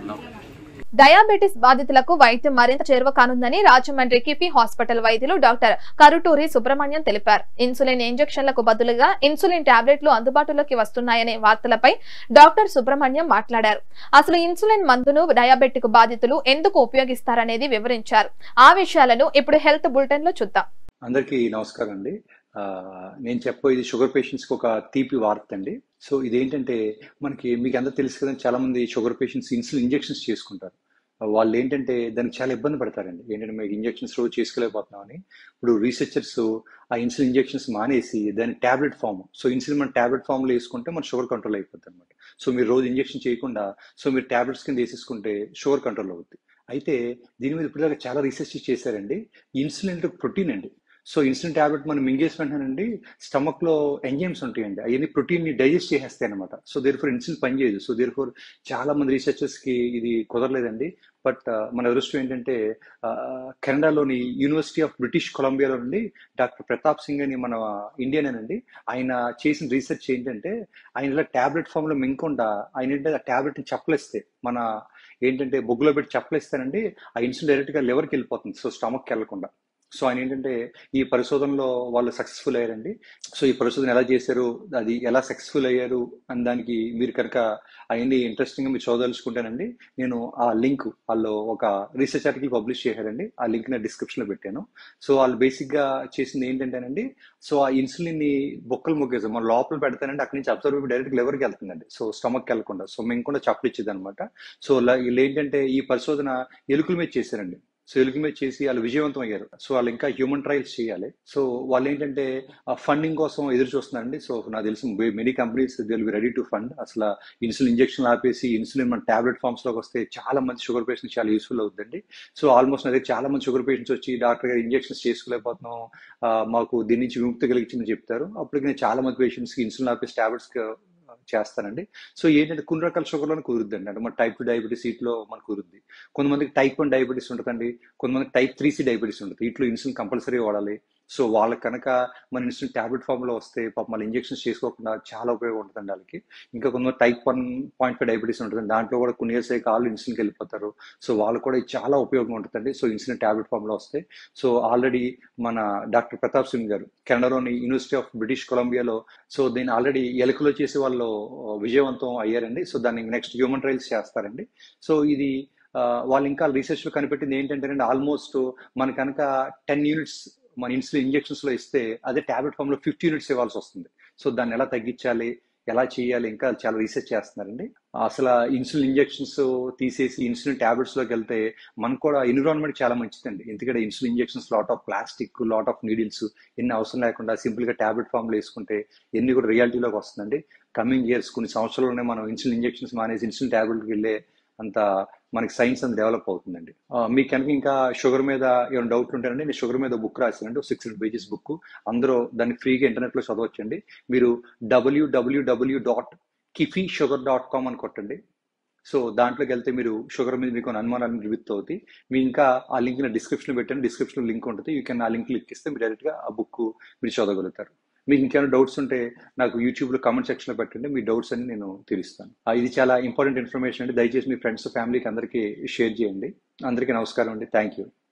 No. Diabetes బాధితులకు వైద్యం మరింత చేరువ కానుందని రాజమండ్రి కిపి హాస్పిటల్ వైద్యులు డాక్టర్ కరుటూరి సుబ్రహ్మణ్యం తెలిపారు ఇన్సులిన్ ఇంజెక్షన్లకు బదులుగా ఇన్సులిన్ టాబ్లెట్లు అందుబాటులోకి వస్తున్నాయనే వార్తలపై డాక్టర్ సుబ్రహ్మణ్యం మాట్లాడారు అసలు ఇన్సులిన్ మందును డయాబెటిక్ బాధితులు ఎందుకు ఉపయోగిస్తారనేది వివరించారు ఆ విషయాలను ఇప్పుడు హెల్త్ బులెటిన్ లో చూద్దాం అందరికీ నమస్కారం అండి ఆ, నేను చెప్పబోయేది షుగర్ పేషెంట్స్కి ఒక తీపి వార్త అండి సో ఇదేంటంటే మనకి మీకు అందరూ తెలుసు కదా చాలా మంది షుగర్ పేషెంట్స్ ఇన్సులిన్ ఇంజెక్షన్స్ చేసుకుంటారు వాళ్ళు ఏంటంటే దానికి చాలా ఇబ్బంది పడతారండి ఏంటంటే మీకు ఇంజెక్షన్స్ రోజు చేసుకోలేకపోతున్నామని ఇప్పుడు రీసెర్చర్స్ ఆ ఇన్సులిన్ ఇంజెక్షన్స్ మానేసి దాని టాబ్లెట్ ఫామ్ సో ఇన్సులిన్ మన టాబ్లెట్ ఫామ్లో వేసుకుంటే మన షుగర్ కంట్రోల్ అయిపోతుంది అనమాట సో మీరు రోజు ఇంజెక్షన్ చేయకుండా సో మీరు టాబ్లెట్స్ కింద వేసేసుకుంటే షుగర్ కంట్రోల్ అవుతుంది అయితే దీని మీద ఇప్పుడు చాలా రీసెర్చ్ చేశారండి ఇన్సులిన్ ప్రోటీన్ అండి సో ఇన్సులిన్ టాబ్లెట్ మనం మింగేసి వెంటనేనండి స్టమక్ లో ఎంజైమ్స్ ఉంటాయండి అవన్నీ ప్రోటీన్ ని డైజెస్ట్ చేసేస్తాయి అనమాట సో దేర్ ఫోర్ ఇన్సులిన్ పనిచేయదు సో దేర్ ఫోర్ చాలా మంది రీసెర్చర్స్ కి ఇది కుదరలేదండి బట్ మన అదృష్టం ఏంటంటే ఆ, కెనడాలోని యూనివర్సిటీ ఆఫ్ బ్రిటిష్ కొలంబియాలో నుండి డాక్టర్ ప్రతాప్ సింగ్ అని మన ఇండియనేనండి ఆయన చేసిన రీసెర్చ్ ఏంటంటే ఆయన ఇలా టాబ్లెట్ ఫామ్ లో మింగకుండా ఆయన ఏంటంటే ఆ టాబ్లెట్ ని చెప్పలేస్తే మన ఏంటంటే బొగ్గులో పెట్టి చెప్పలేస్తానండి ఆ ఇన్సులిన్ డైరెక్ట్ గా లివర్కి వెళ్ళిపోతుంది సో స్టమక్ వెళ్ళకుండా సో ఆయన ఏంటంటే ఈ పరిశోధనలో వాళ్ళు సక్సెస్ఫుల్ అయ్యారండి సో ఈ పరిశోధన ఎలా చేశారు అది ఎలా సక్సెస్ఫుల్ అయ్యారు అని దానికి మీరు కనుక అవన్నీ ఇంట్రెస్టింగ్ గా మీరు చదవదలుచుకుంటానండి నేను ఆ లింక్ వాళ్ళు ఒక రీసెర్చ్ ఆర్టికల్ పబ్లిష్ చేశారండి ఆ లింక్ నేను డిస్క్రిప్షన్ లో పెట్టాను సో వాళ్ళు బేసిక్ గా చేసింది ఏంటంటేనండి సో ఆ ఇన్సులిన్ ని బొక్కలు మొగ్గేసాం మన లోపల పెడతానండి అక్కడి నుంచి అబ్జర్వ్ డైరెక్ట్ లివర్కి వెళ్తుందండి సో స్టమక్ వెళ్ళకుండా సో మేము కూడా చప్పుడు ఇచ్చేది అనమాట సో లా- వీళ్ళు ఏంటంటే ఈ పరిశోధన ఎలుకల మీద చేశారండి సో ఎలుక మీద చేసి వాళ్ళు విజయవంతం అయ్యారు సో వాళ్ళు ఇంకా హ్యూమన్ ట్రయల్స్ చేయాలి సో వాళ్ళు ఏంటంటే ఫండింగ్ కోసం ఎదురు చూస్తున్నారండి సో నాకు తెలిసి many companies they will be ready to fund అసలు ఇన్సులిన్ ఇంజెక్షన్ ఆపేసి ఇన్సులిన్ మన టాబ్లెట్ ఫామ్స్ లోకి వస్తే చాలా మంది షుగర్ పేషెంట్స్ చాలా యూస్ఫుల్ అవుతుందండి సో ఆల్మోస్ట్ అదే చాలా మంది షుగర్ పేషెంట్స్ వచ్చి డాక్టర్ గారు ఇంజెక్షన్స్ చేసుకోలేకపోతున్నాం ఆ, మాకు దీని నుంచి విముక్తి కలిగించిందని చెప్తారు అప్పటికి నేను చాలా మంది పేషెంట్స్ కి ఇన్సులిన్ ఆపేసి టాబ్లెట్స్ చేస్తానండి సో ఏంటంటే కొన్ని రకాల షుగర్లో కుదురుద్దండి అంటే మన టైప్ టూ డయాబెటీస్ వీటిలో మనకు కుదురుద్ది కొంతమందికి టైప్ వన్ డయాబెటీస్ ఉంటుందండి కొంతమందికి టైప్ త్రీ సి డయాబెటీస్ ఉంటుంది వీటిలో ఇన్సులిన్ కంపల్సరీ వాడాలి సో వాళ్ళకి కనుక మన ఇన్సులిన్ టాబ్లెట్ ఫామ్ లో వస్తే పాప మళ్ళీ ఇంజెక్షన్స్ చేసుకోకుండా చాలా ఉపయోగం ఉంటుందండి వాళ్ళకి ఇంకా కొంతమంది type one point five diabetes ఉంటుంది దాంట్లో కూడా కొన్ని ఇయర్స్ అయ్యాక వాళ్ళు ఇన్సులిన్కి వెళ్ళిపోతారు సో వాళ్ళు కూడా ఇది చాలా ఉపయోగం ఉంటుందండి సో ఇన్సులిన్ టాబ్లెట్ ఫామ్ లో వస్తే సో ఆల్రెడీ మన డాక్టర్ ప్రతాప్ సింగ్ గారు కెనడాలోని యూనివర్సిటీ ఆఫ్ బ్రిటిష్ కొలంబియాలో సో దీన్ని ఆల్రెడీ ఎలుకలో చేసి వాళ్ళు విజయవంతం అయ్యారండి సో దాన్ని నెక్స్ట్ హ్యూమన్ ట్రయల్స్ చేస్తారండి సో ఇది ఆ, వాళ్ళు ఇంకా రీసెర్చ్ లో కనిపెట్టింది ఏంటంటే ఆల్మోస్ట్ మన కనుక టెన్ యూనిట్స్ మన ఇన్సులిన్ ఇంజెక్షన్స్ లో ఇస్తే అదే టాబ్లెట్ ఫామ్ లో ఫిఫ్టీ యూనిట్స్ ఇవ్వాల్సి వస్తుంది సో దాన్ని ఎలా తగ్గించాలి ఎలా చేయాలి ఇంకా చాలా రీసెర్చ్ చేస్తున్నారండి అసలు ఇన్సులిన్ ఇంజెక్షన్స్ తీసేసి ఇన్సులిన్ టాబ్లెట్స్ లోకి వెళ్తే మనకు కూడా ఎన్విరాన్మెంట్ చాలా మంచిదండి ఎందుకంటే insulin injections lot of plastic lot of needles ఎన్ని అవసరం లేకుండా సింపుల్ గా టాబ్లెట్ ఫామ్ లో వేసుకుంటే ఎన్ని కూడా రియాలిటీలోకి వస్తుందండి కమింగ్ ఇయర్స్ కొన్ని సంవత్సరాల్లోనే మనం ఇన్సులిన్ ఇంజెక్షన్స్ మానేసి ఇన్సులిన్ టాబ్లెట్కి వెళ్ళే అంత మనకి సైన్స్ అంత డెవలప్ అవుతుందండి ఆ, మీకు కనుక ఇంకా షుగర్ మీద ఏమైనా డౌట్ ఉంటేనండి నేను షుగర్ మీద బుక్ రాసానండి సిక్స్ హండ్రెడ్ పేజెస్ బుక్ అందరూ దాన్ని ఫ్రీగా ఇంటర్నెట్ లో చదవచ్చండి మీరు డబ్ల్యూడబ్ల్యూడబ్ల్యూ డాట్ కిఫీ షుగర్ డాట్ కామ్ అని కొట్టండి సో దాంట్లోకి వెళ్తే మీరు షుగర్ మీద మీకు అనుమానాలు నివృత్తి అవుతాయి మీ ఇంకా ఆ లింక్ నా డిస్క్రిప్షన్ పెట్టండి డిస్క్రిప్షన్ లింక్ ఉంటుంది you can uh link click ఇస్తే మీరు డైరెక్ట్ గా ఆ బుక్ మీరు చదవగలుగుతారు మీకు ఇంకేమైనా డౌట్స్ ఉంటే నాకు యూట్యూబ్ లో కామెంట్ సెక్షన్ లో పెట్టండి మీ డౌట్స్ అన్ని నేను తీరుస్తాను ఆ, ఇది చాలా ఇంపార్టెంట్ ఇన్ఫర్మేషన్ అండి దయచేసి మీ ఫ్రెండ్స్ ఫ్యామిలీకి అందరికీ షేర్ చేయండి అందరికీ నమస్కారం అండి థ్యాంక్ యూ